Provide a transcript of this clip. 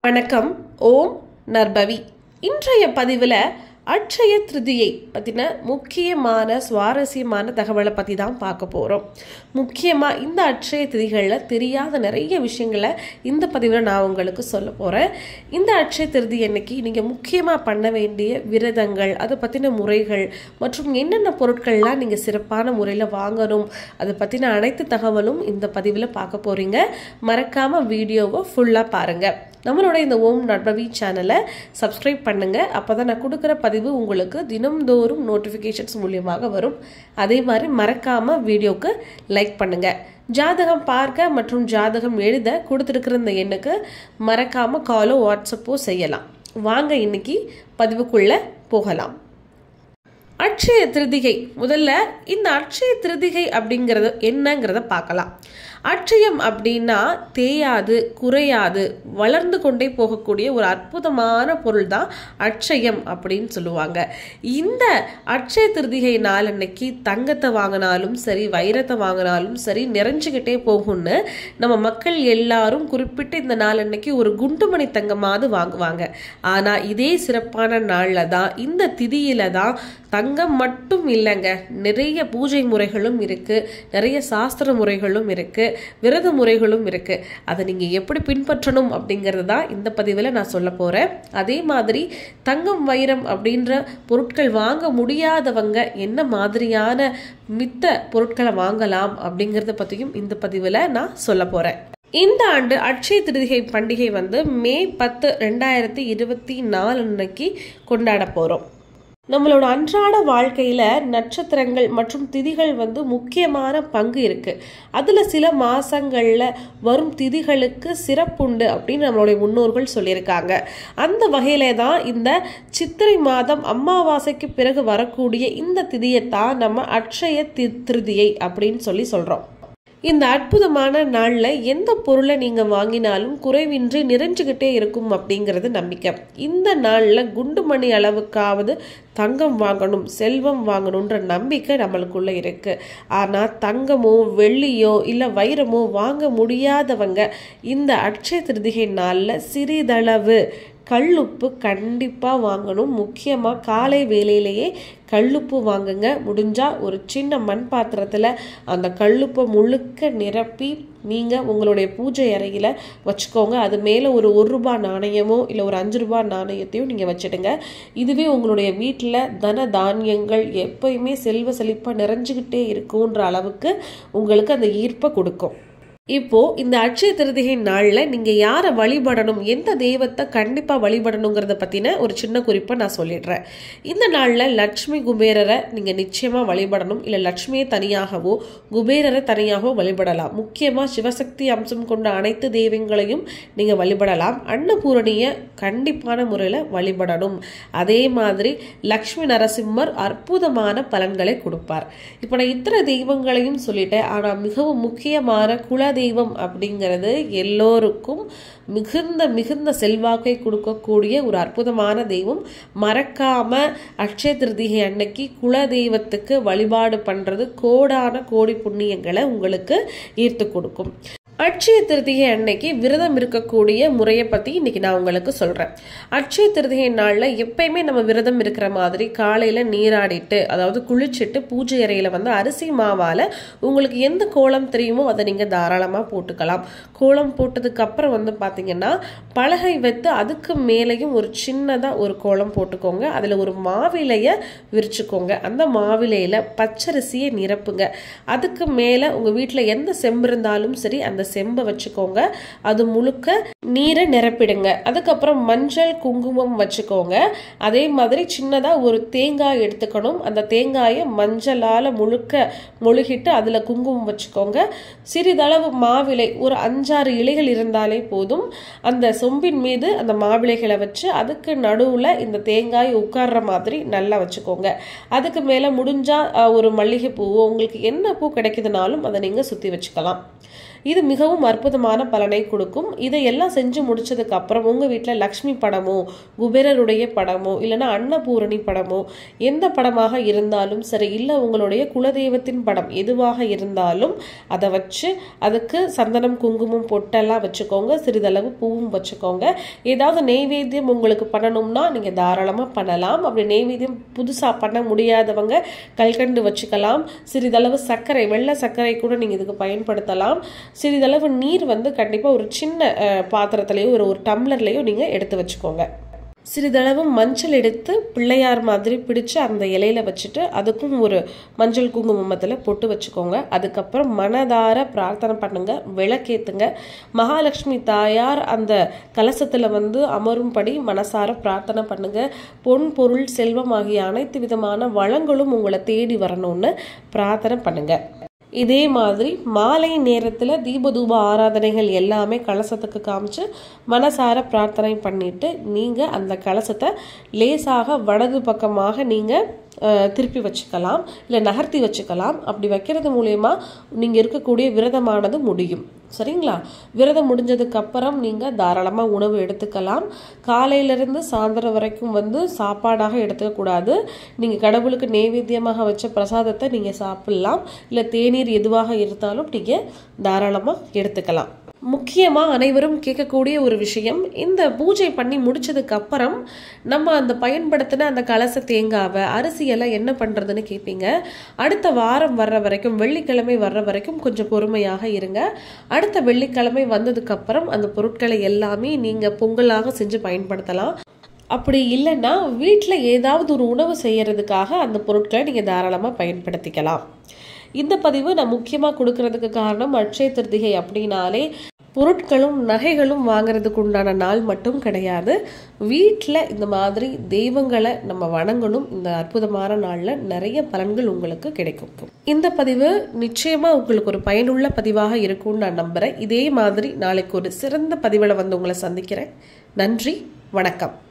வணக்கம் ஓம் நர்பவி இன்றைய பதிவில் அட்சய திருதியை பற்றின முக்கியமான சுவாரஸ்யமான தகவலை பற்றி தான் பார்க்க போகிறோம் முக்கியமாக இந்த அட்சய திதிகளில் தெரியாத நிறைய விஷயங்களை இந்த பதிவில் நான் உங்களுக்கு சொல்ல போகிறேன் இந்த அட்சய திருதி அன்னைக்கு நீங்கள் முக்கியமாக பண்ண வேண்டிய விரதங்கள் அதை பற்றின முறைகள் மற்றும் என்னென்ன பொருட்கள்லாம் நீங்கள் சிறப்பான முறையில் வாங்கணும் அதை பற்றின அனைத்து தகவலும் இந்த பதிவில் பார்க்க போகிறீங்க மறக்காமல் வீடியோவை ஃபுல்லாக பாருங்கள் நம்மளோட இந்த ஓம் நட்பவி சேனலை சப்ஸ்கிரைப் பண்ணுங்க அப்போ தான் நான் கொடுக்குற பதிவு உங்களுக்கு தினம்தோறும் நோட்டிஃபிகேஷன்ஸ் மூலியமாக வரும் அதே மாதிரி மறக்காமல் வீடியோக்கு லைக் பண்ணுங்க ஜாதகம் பார்க்க மற்றும் ஜாதகம் எழுத கொடுத்துருக்கிற இந்த எண்ணுக்கு மறக்காமல் காலோ வாட்ஸ்அப்போ செய்யலாம் வாங்க இன்னைக்கு பதிவுக்குள்ளே போகலாம் அட்சய திருதிகை முதல்ல இந்த அட்சய திருதிகை அப்படிங்கிறது என்னங்கிறத பார்க்கலாம் அட்சயம் அப்படின்னா தேயாது குறையாது வளர்ந்து கொண்டே போகக்கூடிய ஒரு அற்புதமான பொருள் தான் அட்சயம் அப்படின்னு சொல்லுவாங்க இந்த அட்சய திருதிகை நாள் அன்னைக்கு தங்கத்தை வாங்கினாலும் சரி வைரத்தை வாங்கினாலும் சரி நிறைஞ்சுக்கிட்டே போகும்னு நம்ம மக்கள் எல்லாரும் குறிப்பிட்ட இந்த நாள் அன்னைக்கு ஒரு குண்டுமணி தங்கமாவது வாங்குவாங்க ஆனால் இதே சிறப்பான நாளில் தான் இந்த திதியில தான் தங்கம் மட்டும் இல்லைங்க நிறைய பூஜை முறைகளும் இருக்குது நிறைய சாஸ்திர முறைகளும் இருக்குது விரத முறைகளும் இருக்குது அதை நீங்கள் எப்படி பின்பற்றணும் அப்படிங்கிறது தான் இந்த பதிவில் நான் சொல்ல போகிறேன் அதே மாதிரி தங்கம் வைரம் அப்படின்ற பொருட்கள் வாங்க முடியாதவங்க என்ன மாதிரியான மித்த பொருட்களை வாங்கலாம் அப்படிங்கிறத பற்றியும் இந்த பதிவில் நான் சொல்ல போகிறேன் இந்த ஆண்டு அட்சய திருதிகை பண்டிகை வந்து மே பத்து ரெண்டாயிரத்தி இருபத்தி நாலு அன்னைக்கு கொண்டாட போகிறோம் நம்மளோட அன்றாட வாழ்க்கையில் நட்சத்திரங்கள் மற்றும் திதிகள் வந்து முக்கியமான பங்கு இருக்குது அதில் சில மாதங்களில் வரும் திதிகளுக்கு சிறப்புண்டு அப்படின்னு நம்மளுடைய முன்னோர்கள் சொல்லியிருக்காங்க அந்த வகையில தான் இந்த சித்திரை மாதம் அமாவாசைக்கு பிறகு வரக்கூடிய இந்த திதியை தான் நம்ம அட்சய தி திருதியை அப்படின்னு சொல்லி சொல்கிறோம் இந்த அற்புதமான நாளில் எந்த பொருளை நீங்கள் வாங்கினாலும் குறைவின்றி நிறைஞ்சுக்கிட்டே இருக்கும் அப்படிங்கிறது நம்பிக்கை இந்த நாளில் குண்டுமணி அளவுக்காவது தங்கம் வாங்கணும் செல்வம் வாங்கணுன்ற நம்பிக்கை நம்மளுக்குள்ள இருக்கு ஆனால் தங்கமோ வெள்ளியோ இல்லை வைரமோ வாங்க முடியாதவங்க இந்த அட்சய திருதிகை நாளில் சிறிதளவு கல்லுப்பு கண்டிப்பாக வாங்கணும் முக்கியமாக காலை வேலையிலேயே கல்லுப்பு வாங்குங்க முடிஞ்சால் ஒரு சின்ன மண் பாத்திரத்தில் அந்த கல்லுப்பை முழுக்க நிரப்பி நீங்கள் உங்களுடைய பூஜை அறையில் வச்சுக்கோங்க அது மேலே ஒரு ஒரு ரூபா நாணயமோ இல்லை ஒரு அஞ்சு ரூபா நாணயத்தையும் நீங்கள் வச்சுடுங்க இதுவே உங்களுடைய வீட்டில் தன தானியங்கள் எப்பயுமே செல்வ செழிப்பாக நிறைஞ்சுக்கிட்டே இருக்குன்ற அளவுக்கு உங்களுக்கு அந்த ஈர்ப்பை கொடுக்கும் இப்போ இந்த அட்சய திருதிகை நாளில் நீங்கள் யாரை வழிபடணும் எந்த தெய்வத்தை கண்டிப்பாக வழிபடணுங்கிறத பற்றின ஒரு சின்ன குறிப்பை நான் சொல்லிடுறேன் இந்த நாளில் லட்சுமி குபேரரை நீங்கள் நிச்சயமாக வழிபடணும் இல்லை லட்சுமியை தனியாகவோ குபேரரை தனியாகவோ வழிபடலாம் முக்கியமாக சிவசக்தி அம்சம் கொண்ட அனைத்து தெய்வங்களையும் நீங்கள் வழிபடலாம் அன்னபூரணியை கண்டிப்பான முறையில் வழிபடணும் அதே மாதிரி லக்ஷ்மி நரசிம்மர் அற்புதமான பலன்களை கொடுப்பார் இப்போ நான் இத்தனை தெய்வங்களையும் சொல்லிட்டேன் ஆனால் மிகவும் முக்கியமான குல தெய்வம் அப்படிங்கிறது எல்லோருக்கும் மிகுந்த மிகுந்த செல்வாக்கை கொடுக்கக்கூடிய ஒரு அற்புதமான தெய்வம் மறக்காம அட்சய திருதிகை அன்னைக்கு குல தெய்வத்துக்கு வழிபாடு பண்றது கோடான கோடி புண்ணியங்களை உங்களுக்கு ஈர்த்து கொடுக்கும் அட்சய திருதிகை அன்னைக்கு விரதம் இருக்கக்கூடிய முறையை பற்றி இன்னைக்கு நான் உங்களுக்கு சொல்கிறேன் அட்சய திருதிகை நாளில் எப்பயுமே நம்ம விரதம் இருக்கிற மாதிரி காலையில் நீராடிட்டு அதாவது குளிச்சுட்டு பூஜை அறையில் வந்து அரிசி மாவால் உங்களுக்கு எந்த கோலம் தெரியுமோ அதை நீங்கள் தாராளமாக போட்டுக்கலாம் கோலம் போட்டதுக்கு அப்புறம் வந்து பார்த்தீங்கன்னா பலகை வைத்து அதுக்கு மேலேயும் ஒரு சின்னதாக ஒரு கோலம் போட்டுக்கோங்க அதில் ஒரு மாவிலையை விரிச்சுக்கோங்க அந்த மாவிலையில் பச்சரிசியை நிரப்புங்க அதுக்கு மேலே உங்கள் வீட்டில் எந்த செம்பு இருந்தாலும் சரி அந்த செம்பை வச்சுக்கோங்க அது முழுக்க நீரை நிரப்பிடுங்க அதுக்கப்புறம் மஞ்சள் குங்குமம் வச்சுக்கோங்க அதே மாதிரி சின்னதாக ஒரு தேங்காய் எடுத்துக்கணும் அந்த தேங்காயை மஞ்சளால் முழுக்க மொழுகிட்டு அதில் குங்குமம் வச்சுக்கோங்க சிறிதளவு மாவிலை ஒரு அஞ்சாறு இலைகள் இருந்தாலே போதும் அந்த சொம்பின் மீது அந்த மாவிளைகளை வச்சு அதுக்கு நடுவில் இந்த தேங்காய் உட்கார்ற மாதிரி நல்லா வச்சுக்கோங்க அதுக்கு மேலே முடிஞ்சால் ஒரு மல்லிகை பூவோ உங்களுக்கு என்ன பூ கிடைக்குதுனாலும் அதை நீங்கள் சுற்றி வச்சுக்கலாம் இது மிக மிகவும் அற்புதமான பலனை கொடுக்கும் இதையெல்லாம் செஞ்சு முடிச்சதுக்கு அப்புறம் உங்கள் வீட்டில் லக்ஷ்மி படமோ குபேரருடைய படமோ இல்லைன்னா அன்னபூரணி படமோ எந்த படமாக இருந்தாலும் சரி இல்லை உங்களுடைய குலதெய்வத்தின் படம் எதுவாக இருந்தாலும் அதை வச்சு அதுக்கு சந்தனம் குங்குமம் பொட்டெல்லாம் வச்சுக்கோங்க சிறிதளவு பூவும் வச்சுக்கோங்க ஏதாவது நெய்வேத்தியம் உங்களுக்கு பண்ணணும்னா நீங்கள் தாராளமாக பண்ணலாம் அப்படி நெய்வேத்தியம் புதுசாக பண்ண முடியாதவங்க கல்கண்டு வச்சுக்கலாம் சிறிதளவு சர்க்கரை வெள்ளை சர்க்கரை கூட நீங்கள் இதுக்கு பயன்படுத்தலாம் சிறிதளவு நீர் வந்து கண்டிப்பாக ஒரு சின்ன அஹ், பாத்திரத்திலையோ ஒரு ஒரு டம்ளர்லையோ நீங்கள் எடுத்து வச்சுக்கோங்க சிறிதளவு மஞ்சள் எடுத்து பிள்ளையார் மாதிரி பிடிச்சு அந்த இலையில வச்சுட்டு அதுக்கும் ஒரு மஞ்சள் குங்குமத்தில் பொட்டு வச்சுக்கோங்க அதுக்கப்புறம் மனதார பிரார்த்தனை பண்ணுங்க விளக்கேத்துங்க மகாலட்சுமி தாயார் அந்த கலசத்தில் வந்து அமரும்படி மனசார பிரார்த்தனை பண்ணுங்க பொன் பொருள் செல்வம் ஆகிய அனைத்து விதமான வளங்களும் உங்களை தேடி வரணும்னு பிரார்த்தனை பண்ணுங்க இதே மாதிரி மாலை நேரத்தில் தீபதூப ஆராதனைகள் எல்லாமே கலசத்துக்கு காமிச்சு மனசார பிரார்த்தனை பண்ணிட்டு நீங்கள் அந்த கலசத்தை லேசாக வலது பக்கமாக நீங்கள் திருப்பி வச்சுக்கலாம் இல்லை நகர்த்தி வச்சுக்கலாம் அப்படி வைக்கிறது மூலயமா நீங்கள் இருக்கக்கூடிய விரதமானது முடியும் சரிங்களா விரதம் முடிஞ்சதுக்கு அப்புறம் நீங்கள் தாராளமாக உணவு எடுத்துக்கலாம் காலையிலேருந்து சாயந்தரம் வரைக்கும் வந்து சாப்பாடாக எடுத்துக்கக்கூடாது நீங்கள் கடவுளுக்கு நைவேத்தியமாக வச்ச பிரசாதத்தை நீங்கள் சாப்பிட்லாம் இல்லை தேநீர் எதுவாக இருந்தாலும் நீங்கள் தாராளமாக எடுத்துக்கலாம் முக்கியமாக அனைவரும் கேட்கக்கூடிய ஒரு விஷயம் இந்த பூஜை பண்ணி முடிச்சதுக்கு அப்புறம் நம்ம அந்த பயன்படுத்தின அந்த கலச தேங்காவை அரிசியெல்லாம் என்ன பண்ணுறதுன்னு கேட்பீங்க அடுத்த வாரம் வர்ற வரைக்கும் வெள்ளிக்கிழமை வர்ற வரைக்கும் கொஞ்சம் பொறுமையாக இருங்க அடுத்த வெள்ளிக்கிழமை வந்ததுக்கு அப்புறம் அந்த பொருட்களை எல்லாமே நீங்கள் பொங்கலாக செஞ்சு பயன்படுத்தலாம் அப்படி இல்லைன்னா வீட்டில் ஏதாவது ஒரு உணவு செய்யறதுக்காக அந்த பொருட்களை நீங்கள் தாராளமாக பயன்படுத்திக்கலாம் இந்த பதிவு நான் முக்கியமாக கொடுக்கறதுக்கு காரணம் அட்சய திருதிகை அப்படின்னாலே பொருட்களும் நகைகளும் வாங்குறதுக்கு உண்டான நாள் மட்டும் கிடையாது வீட்டில் இந்த மாதிரி தெய்வங்களை நம்ம வணங்கணும் இந்த அற்புதமான நாளில் நிறைய பலன்கள் உங்களுக்கு கிடைக்கும் இந்த பதிவு நிச்சயமாக உங்களுக்கு ஒரு பயனுள்ள பதிவாக இருக்கும்னு நான் நம்புகிறேன் இதே மாதிரி நாளைக்கு ஒரு சிறந்த பதிவில் வந்து உங்களை சந்திக்கிறேன் நன்றி வணக்கம்